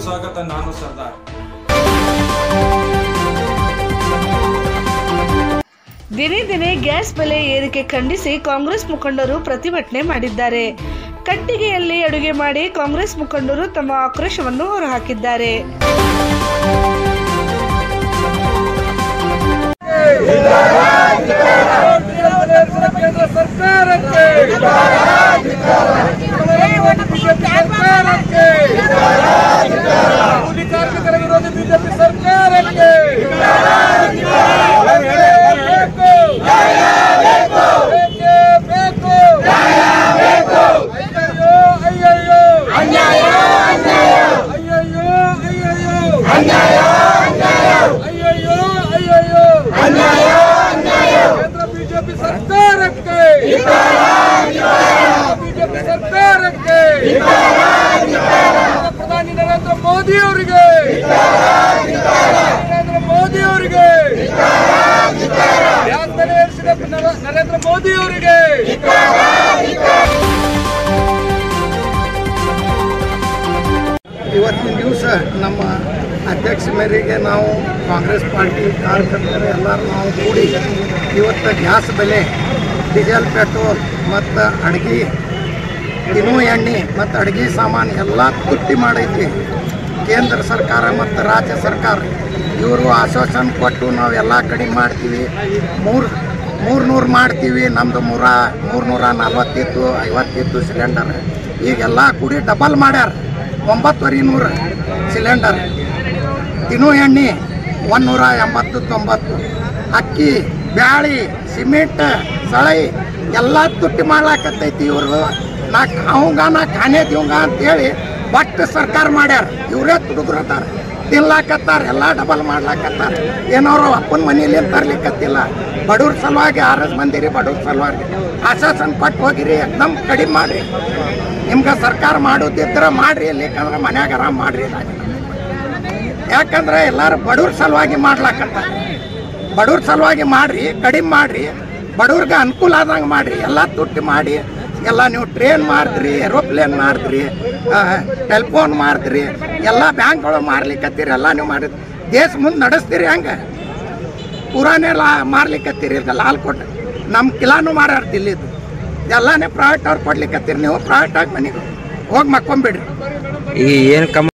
ಸ್ವಾಗತ ನಾನು ಸರ್ದಾರ್ ದಿನೇ ದಿನೇ ಗ್ಯಾಸ್ ಬೆಲೆ ಏರಿಕೆ ಖಂಡಿಸಿ ಕಾಂಗ್ರೆಸ್ ಮುಖಂಡರು ಪ್ರತಿಭಟನೆ ಮಾಡಿದ್ದಾರೆ ಕಟ್ಟಿಗೆಯಲ್ಲಿ ಅಡುಗೆ ಮಾಡಿ ಕಾಂಗ್ರೆಸ್ ಮುಖಂಡರು ತಮ್ಮ ಆಕ್ರೋಶವನ್ನು ಹೊರಹಾಕಿದ್ದಾರೆ ಕೇಂದ್ರ ಸರ್ಕಾರಕ್ಕೆ ಬಿಜೆಪಿ ಸರ್ಕಾರಕ್ಕೆ ಕೂಲಿ ಕಾರ್ಮಿಕರ ವಿರೋಧಿ ಬಿಜೆಪಿ ಸರ್ಕಾರಕ್ಕೆ ಬೇಕು ಬೇಕೇ ಬೇಕು ಅಯ್ಯಯ್ಯೋ ಅಯ್ಯಯ್ಯೋ ಅಯ್ಯಯ್ಯೋ ಅಯ್ಯಯ್ಯೋ ಅಯ್ಯಯ್ಯೋ ಕೇಂದ್ರ ಬಿಜೆಪಿ ಸರ್ಕಾರಕ್ಕೆ ಬಿಜೆಪಿ ಸರ್ಕಾರಕ್ಕೆ ಪ್ರಧಾನಿ ನರೇಂದ್ರ ಮೋದಿ ಅವರಿಗೆ ನರೇಂದ್ರ ಮೋದಿ ಅವರಿಗೆ ಗ್ಯಾಸ್ ಬೆಲೆ ಏರಿಸಿದ ನರ- ನರೇಂದ್ರ ಮೋದಿ ಅವರಿಗೆ ಇವತ್ತಿನ ದಿವಸ ನಮ್ಮ ಅಧ್ಯಕ್ಷ ಮೇರೆಗೆ ನಾವು ಕಾಂಗ್ರೆಸ್ ಪಾರ್ಟಿ ಕಾರ್ಯಕರ್ತರು ಎಲ್ಲರೂ ನಾವು ಕೂಡಿ ಇವತ್ತು ಗ್ಯಾಸ್ ಬೆಲೆ ಡೀಸೆಲ್ ಪೆಟ್ರೋಲ್ ಮತ್ತು ಅಡುಗೆ ತಿನ್ನುವ ಎಣ್ಣೆ ಮತ್ತು ಅಡುಗೆ ಸಾಮಾನು ಎಲ್ಲ ತುಟ್ಟಿ ಮಾಡೈತಿ ಕೇಂದ್ರ ಸರ್ಕಾರ ಮತ್ತು ರಾಜ್ಯ ಸರ್ಕಾರ ಇವರು ಆಶ್ವಾಸನೆ ಕೊಟ್ಟು ನಾವು ಎಲ್ಲ ಕಡಿಮೆ ಮಾಡ್ತೀವಿ ಮೂರು ಮೂರ್ನೂರು ಮಾಡ್ತೀವಿ ನಮ್ಮದು ಮೂರ ಮೂರ್ನೂರ ನಲ್ವತ್ತಿತ್ತು ಐವತ್ತಿತ್ತು ಸಿಲಿಂಡರ್ ಈಗೆಲ್ಲ ಕೂಡಿ ಡಬಲ್ ಮಾಡ್ಯಾರ ಒಂಬತ್ತುವರೆ ನೂರು ಸಿಲಿಂಡರ್ ತಿನ್ನು ಎಣ್ಣೆ ಒಂದೂರ ಎಂಬತ್ತು ತೊಂಬತ್ತು ಅಕ್ಕಿ ಬ್ಯಾಳಿ ಸಿಮೆಂಟ್ ಸಳೈ ಎಲ್ಲ ತುಟ್ಟಿ ಮಾಡ್ಲಾಕತ್ತೈತಿ ಇವರು ನಾ ಖಾವಂಗ ನಾ ಖಾನೆ ದಿವಂಗ ಅಂತೇಳಿ ಒಟ್ಟು ಸರ್ಕಾರ ಮಾಡ್ಯಾರ ಇವರೇ ತುಡುಗ್ರತಾರ ತಿನ್ಲಾಕತ್ತಾರ ಎಲ್ಲ ಡಬಲ್ ಮಾಡ್ಲಾಕತ್ತಾರ ಏನೋರು ಅಪ್ಪನ ಮನೇಲಿ ತರ್ಲಿಕ್ಕತ್ತಿಲ್ಲ ಬಡವ್ರ ಸಲುವಾಗಿ ಆರಸ್ ಮಂದಿರಿ ಬಡವ್ರ ಸಲುವಾಗಿ ಆಶ್ವಾಸನ ಕೊಟ್ಟು ಹೋಗಿರಿ ನಮ್ ಕಡಿಮೆ ಮಾಡ್ರಿ ನಿಮ್ಗೆ ಸರ್ಕಾರ ಮಾಡೋದಿದ್ರೆ ಮಾಡ್ರಿ ಇಲ್ಲಿಕಂದ್ರೆ ಮನ್ಯಾಗ ಆರಾಮ್ ಮಾಡ್ರಿ ಯಾಕಂದ್ರೆ ಎಲ್ಲಾರು ಬಡವ್ರ ಸಲುವಾಗಿ ಮಾಡ್ಲಾಕತ್ತ ಬಡವ್ರ ಸಲುವಾಗಿ ಮಾಡ್ರಿ ಕಡಿಮೆ ಮಾಡ್ರಿ ಬಡವ್ರಿಗೆ ಅನುಕೂಲ ಆದಂಗೆ ಮಾಡ್ರಿ ಎಲ್ಲ ತುಟ್ಟಿ ಮಾಡಿ ಎಲ್ಲ ನೀವು ಟ್ರೈನ್ ಮಾರಿದ್ರಿ ಏರೋಪ್ಲೇನ್ ಮಾರಿದ್ರಿ ಟೆಲಿಫೋನ್ ಮಾರಿದ್ರಿ ಎಲ್ಲ ಬ್ಯಾಂಕ್ಗಳು ಮಾರ್ಲಿಕ್ಕತ್ತೀರಿ ಎಲ್ಲ ನೀವು ಮಾಡಿದ್ರಿ ದೇಶ ಮುಂದೆ ನಡೆಸ್ತೀರಿ ಹಂಗೆ ಪುರಾನೇ ಲಾ ಮಾರ್ಲಿಕ್ಕತ್ತೀರಿ ಈಗ ಲಾಲ್ ಕೊಟ್ಟು ನಮ್ಮ ಕಿಲಾನು ಮಾರ್ಯಾರ ದಿಲ್ಲಿದು ಎಲ್ಲಾನೇ ಪ್ರೈವೇಟ್ ಅವ್ರು ಕೊಡ್ಲಿಕ್ಕತ್ತೀರಿ ನೀವು ಪ್ರೈವೇಟ್ ಆಗಿ ಮನೆಗೆ ಹೋಗಿ ಮಕ್ಕೊಂಬಿಡ್ರಿ ಈಗ ಏನು ಕಮ್ಮ